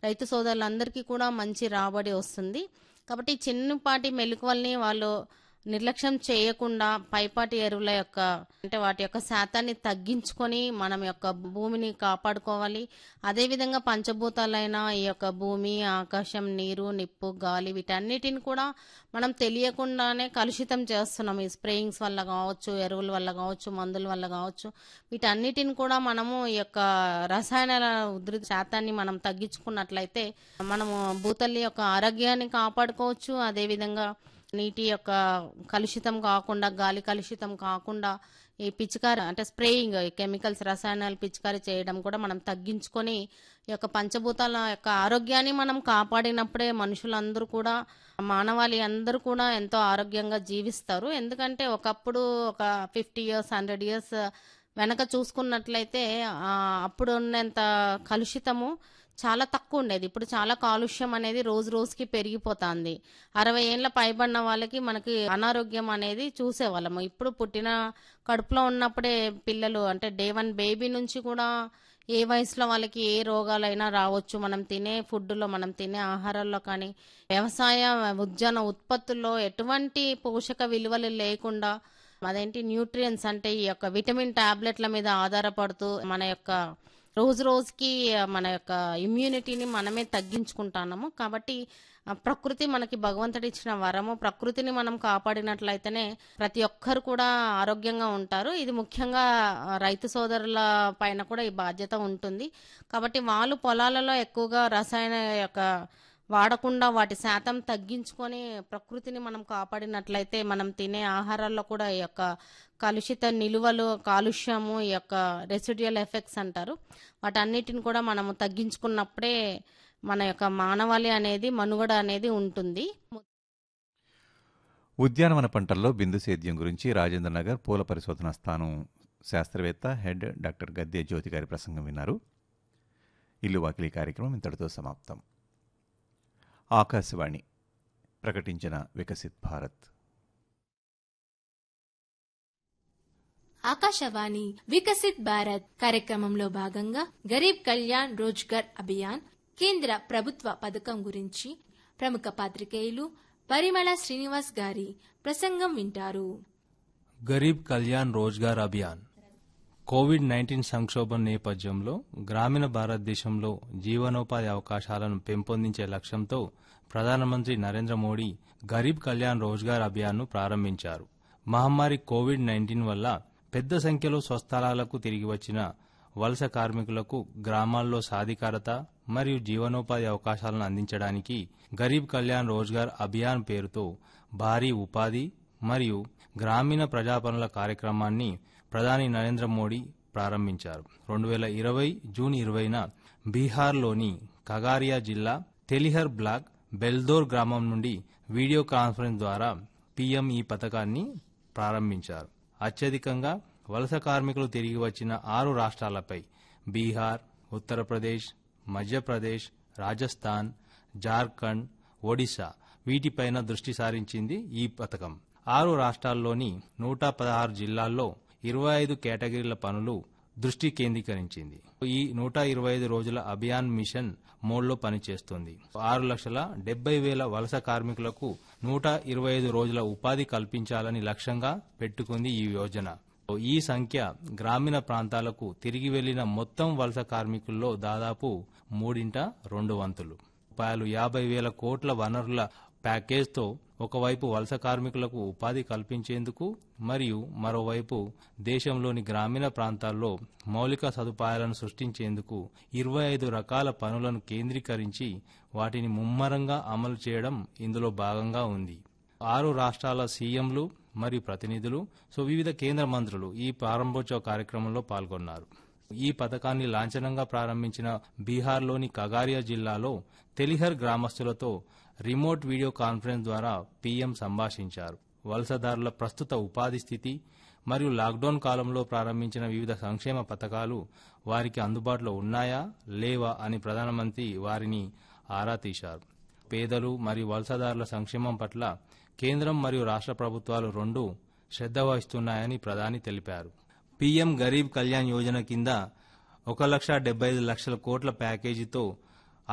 రైతు సోదరులందరికీ కూడా మంచి రాబడి వస్తుంది కాబట్టి ఈ చిన్నపాటి మెలకువల్ని వాళ్ళు నిర్లక్ష్యం చేయకుండా పైపాటి ఎరువుల యొక్క అంటే వాటి యొక్క శాతాన్ని తగ్గించుకొని మనం యొక్క భూమిని కాపాడుకోవాలి అదేవిధంగా పంచభూతాలైన ఈ యొక్క భూమి ఆకాశం నీరు నిప్పు గాలి వీటన్నిటిని కూడా మనం తెలియకుండానే కలుషితం చేస్తున్నాం ఈ స్ప్రేయింగ్స్ వల్ల కావచ్చు ఎరువుల వల్ల కావచ్చు మందుల వల్ల కావచ్చు వీటన్నిటిని కూడా మనము ఈ యొక్క రసాయనాల ఉధృతి శాతాన్ని మనం తగ్గించుకున్నట్లయితే మనము భూతల్లి యొక్క ఆరోగ్యాన్ని కాపాడుకోవచ్చు అదేవిధంగా నీటి యొక్క కలుషితం కాకుండా గాలి కలుషితం కాకుండా ఈ పిచికారి అంటే స్ప్రేయింగ్ కెమికల్స్ రసాయనాలు పిచికారి చేయడం కూడా మనం తగ్గించుకొని ఈ యొక్క పంచభూతాల యొక్క ఆరోగ్యాన్ని మనం కాపాడినప్పుడే మనుషులందరూ కూడా మానవాళి అందరూ కూడా ఎంతో ఆరోగ్యంగా జీవిస్తారు ఎందుకంటే ఒకప్పుడు ఒక ఫిఫ్టీ ఇయర్స్ హండ్రెడ్ ఇయర్స్ వెనక చూసుకున్నట్లయితే ఆ, అప్పుడు ఉన్నంత కలుషితము చాలా తక్కువ ఉండేది ఇప్పుడు చాలా కాలుష్యం అనేది రోజు రోజుకి పెరిగిపోతుంది అరవై ఏళ్ళ పైబడిన వాళ్ళకి మనకి అనారోగ్యం అనేది చూసేవాళ్ళము ఇప్పుడు పుట్టిన కడుపులో ఉన్నప్పుడే పిల్లలు అంటే డే వన్ బేబీ నుంచి కూడా ఏ వయసులో వాళ్ళకి ఏ రోగాలైనా రావచ్చు మనం తినే ఫుడ్లో మనం తినే ఆహారాల్లో కానీ వ్యవసాయ ఉద్యాన ఉత్పత్తుల్లో ఎటువంటి పోషక విలువలు లేకుండా అదేంటి న్యూట్రియన్స్ అంటే ఈ యొక్క విటమిన్ టాబ్లెట్ల మీద ఆధారపడుతూ మన యొక్క రోజు రోజుకి మన యొక్క ఇమ్యూనిటీని మనమే తగ్గించుకుంటున్నాము కాబట్టి ఆ ప్రకృతి మనకి భగవంతుడు ఇచ్చిన వరము ప్రకృతిని మనం కాపాడినట్లయితేనే ప్రతి ఒక్కరు కూడా ఆరోగ్యంగా ఉంటారు ఇది ముఖ్యంగా ఆ, రైతు సోదరుల పైన కూడా ఈ బాధ్యత ఉంటుంది కాబట్టి వాళ్ళు పొలాలలో ఎక్కువగా రసాయన యొక్క వాడకుండా వాటి శాతం తగ్గించుకొని ప్రకృతిని మనం కాపాడినట్లయితే మనం తినే ఆహారాల్లో కూడా ఈ యొక్క కలుషిత నిలువలు కాలుష్యము ఈ యొక్క రెసిడ్యుయల్ ఎఫెక్ట్స్ అంటారు వాటన్నిటిని కూడా మనము తగ్గించుకున్నప్పుడే మన యొక్క మానవాళి అనేది మనుగడ అనేది ఉంటుంది ఉద్యానవన పంటల్లో బిందు సేద్యం గురించి రాజేంద్రనగర్ పూల పరిశోధన స్థానం శాస్త్రవేత్త హెడ్ డాక్టర్ గద్దె జ్యోతి గారి ప్రసంగం విన్నారు ఇల్లు వాకిలి కార్యక్రమం ఇంతటితో సమాప్తం ఆకాశవాణి ప్రకటించిన వికసిత్ భారత్ ఆకాశవాణి వికసిత్ భారత్ కార్యక్రమంలో భాగంగా గరీబ్ కళ్యాణ్ రోజ్గర్ అభియాన్ కేంద్ర ప్రభుత్వ పథకం గురించి ప్రముఖ పాత్రికేయులు పరిమళ శ్రీనివాస్ గారి ప్రసంగం వింటారు గరీబ్ కళ్యాణ్ రోజ్గార్ అభియాన్ కోవిడ్ నైన్టీన్ సంక్షోభం నేపథ్యంలో గ్రామీణ భారతదేశంలో జీవనోపాధి అవకాశాలను పెంపొందించే లక్ష్యంతో ప్రధానమంత్రి నరేంద్ర మోడీ గరీబ్ కళ్యాణ్ రోజ్గార్ అభియాన్ను ప్రారంభించారు మహమ్మారి కోవిడ్ నైన్టీన్ వల్ల పెద్ద సంఖ్యలో స్వస్థలాలకు తిరిగి వచ్చిన వలస కార్మికులకు గ్రామాల్లో సాధికారత మరియు జీవనోపాధి అవకాశాలను అందించడానికి గరీబ్ కళ్యాణ్ రోజ్గార్ అభియాన్ పేరుతో భారీ ఉపాధి మరియు గ్రామీణ ప్రజాపనుల కార్యక్రమాన్ని ప్రధాని నరేంద్ర మోడీ ప్రారంభించారు రెండు వేల ఇరవై జూన్ ఇరవైన బీహార్లోని కగారియా జిల్లా తెలిహర్ బ్లాక్ బెల్దోర్ గ్రామం నుండి వీడియో కాన్ఫరెన్స్ ద్వారా పీఎం ఈ పథకాన్ని ప్రారంభించారు అత్యధికంగా వలస కార్మికులు తిరిగి వచ్చిన ఆరు రాష్ట్రాలపై బీహార్ ఉత్తరప్రదేశ్ మధ్యప్రదేశ్ రాజస్థాన్ జార్ఖండ్ ఒడిశా వీటిపైన దృష్టి సారించింది ఈ పథకం ఆరు రాష్ట్రాల్లోని నూట పదహారు జిల్లాల్లో ఇరవై ఐదు కేటగిరీల పనులు దృష్టి కేంద్రీకరించింది ఈ నూట ఇరవై ఐదు రోజుల అభియాన్ మిషన్ మోడ్లో పనిచేస్తుంది ఆరు లక్షల డెబ్బై వేల వలస కార్మికులకు నూట ఇరవై ఐదు రోజుల ఉపాధి కల్పించాలని లక్ష్యంగా పెట్టుకుంది ఈ యోజన ఈ సంఖ్య గ్రామీణ ప్రాంతాలకు తిరిగి వెళ్లిన మొత్తం వలస కార్మికుల్లో దాదాపు మూడింట రెండు వంతులు రూపాయలు యాభై వేల కోట్ల వనరుల ప్యాకేజ్తో ఒకవైపు వలస కార్మికులకు ఉపాధి కల్పించేందుకు మరియు మరోవైపు దేశంలోని గ్రామీణ ప్రాంతాల్లో మౌలిక సదుపాయాలను సృష్టించేందుకు ఇరవై ఐదు రకాల పనులను కేంద్రీకరించి వాటిని ముమ్మరంగా అమలు చేయడం ఇందులో భాగంగా ఉంది ఆరు రాష్ట్రాల సీఎంలు మరియు ప్రతినిధులు సో వివిధ కేంద్ర మంత్రులు ఈ ప్రారంభోత్సవ కార్యక్రమంలో పాల్గొన్నారు ఈ పథకాన్ని లాంఛనంగా ప్రారంభించిన బీహార్లోని కగారియా జిల్లాలో తెలిహర్ గ్రామస్తులతో రిమోట్ వీడియో కాన్ఫరెన్స్ ద్వారా పీఎం సంభాషించారు వలసదారుల ప్రస్తుత ఉపాధి స్థితి మరియు లాక్డౌన్ కాలంలో ప్రారంభించిన వివిధ సంక్షేమ పథకాలు వారికి అందుబాటులో ఉన్నాయా లేవా అని ప్రధానమంత్రి వారిని ఆరా తీశారు పేదలు మరియు వలసదారుల సంక్షేమం పట్ల కేంద్రం మరియు రాష్ట్ర ప్రభుత్వాలు రెండు శ్రద్ధ వహిస్తున్నాయని ప్రధాని తెలిపారు పీఎం గరీబ్ కళ్యాణ్ యోజన కింద ఒక లక్ష డెబ్బై ఐదు లక్షల కోట్ల ప్యాకేజీతో